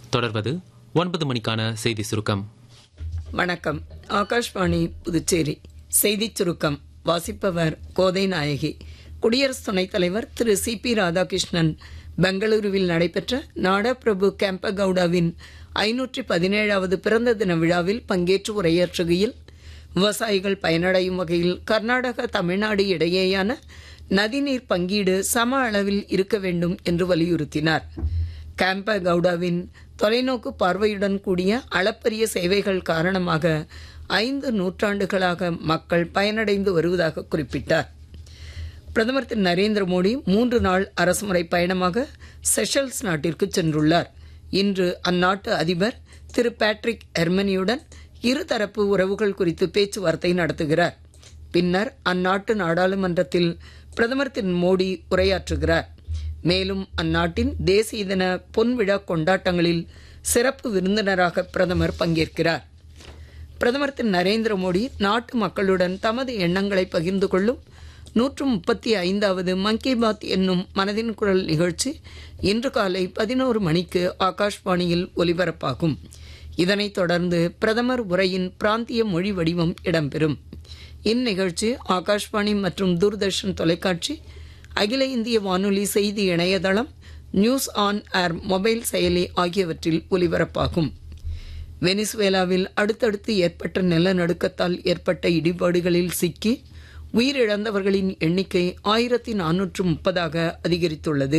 தொடர்வது ஒன்பது மணிக்கான செய்தி சுருக்கம் வணக்கம் ஆகாஷ்வாணி புதுச்சேரி செய்திச் சுருக்கம் வாசிப்பவர் கோதை நாயகி குடியரசு துணைத் தலைவர் திரு சி பி ராதாகிருஷ்ணன் பெங்களூருவில் நடைபெற்ற நாடபிரபு கேம்பகவுடாவின் ஐநூற்றி பதினேழாவது பிறந்த தின விழாவில் பங்கேற்று உரையாற்றுகையில் விவசாயிகள் பயனடையும் வகையில் கர்நாடக தமிழ்நாடு இடையேயான நதிநீர் பங்கீடு சம அளவில் இருக்க வேண்டும் என்று வலியுறுத்தினார் கேம்ப கவுடாவின் தொலைநோக்கு பார்வையுடன் கூடிய அளப்பரிய சேவைகள் காரணமாக ஐந்து நூற்றாண்டுகளாக மக்கள் பயனடைந்து வருவதாக குறிப்பிட்டார் பிரதமர் திரு நரேந்திர மோடி மூன்று நாள் அரசுமுறை பயணமாக செஷல்ஸ் நாட்டிற்கு சென்றுள்ளார் இன்று அந்நாட்டு அதிபர் திரு பேட்ரிக் எர்மனியுடன் இருதரப்பு உறவுகள் குறித்து பேச்சுவார்த்தை நடத்துகிறார் பின்னர் அந்நாட்டு நாடாளுமன்றத்தில் பிரதமர் திரு மோடி உரையாற்றுகிறார் மேலும் அந்நாட்டின் தேசிய தின பொன்விழா கொண்டாட்டங்களில் சிறப்பு விருந்தினராக பிரதமர் பங்கேற்கிறார் பிரதமர் திரு நரேந்திர மோடி நாட்டு மக்களுடன் தமது எண்ணங்களை பகிர்ந்து கொள்ளும் நூற்று முப்பத்தி ஐந்தாவது மன் கி பாத் என்னும் மனதின் குரல் நிகழ்ச்சி இன்று காலை பதினோரு மணிக்கு ஆகாஷ்வாணியில் ஒலிபரப்பாகும் இதனைத் தொடர்ந்து பிரதமர் உரையின் பிராந்திய மொழி வடிவம் இடம்பெறும் இந்நிகழ்ச்சி ஆகாஷ்வாணி மற்றும் தூர்தர்ஷன் தொலைக்காட்சி அகில இந்திய வானொலி செய்தி இணையதளம் நியூஸ் ஆன் ஏர் மொபைல் செயலி ஆகியவற்றில் ஒலிபரப்பாகும் வெனிசுவேலாவில் அடுத்தடுத்து ஏற்பட்ட நிலநடுக்கத்தால் ஏற்பட்ட இடிபாடுகளில் சிக்கி உயிரிழந்தவர்களின் எண்ணிக்கை ஆயிரத்தி நானூற்று முப்பதாக அதிகரித்துள்ளது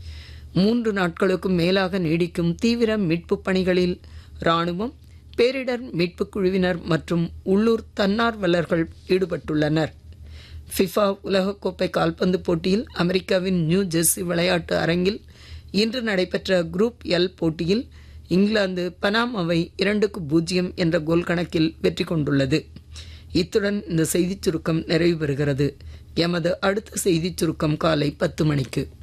மூன்று நாட்களுக்கும் மேலாக நீடிக்கும் தீவிர மீட்புப் பணிகளில் இராணுவம் பேரிடர் மீட்புக் குழுவினர் மற்றும் உள்ளூர் தன்னார்வலர்கள் ஈடுபட்டுள்ளனர் ஃபிஃபா உலகக்கோப்பை கால்பந்து போட்டியில் அமெரிக்காவின் நியூ ஜெர்சி விளையாட்டு அரங்கில் இன்று நடைபெற்ற குரூப் எல் போட்டியில் இங்கிலாந்து பனாமாவை இரண்டுக்கு பூஜ்ஜியம் என்ற கோல் கணக்கில் வெற்றி கொண்டுள்ளது இத்துடன் இந்த செய்திச் சுருக்கம் நிறைவு பெறுகிறது எமது அடுத்த செய்திச் சுருக்கம் காலை பத்து மணிக்கு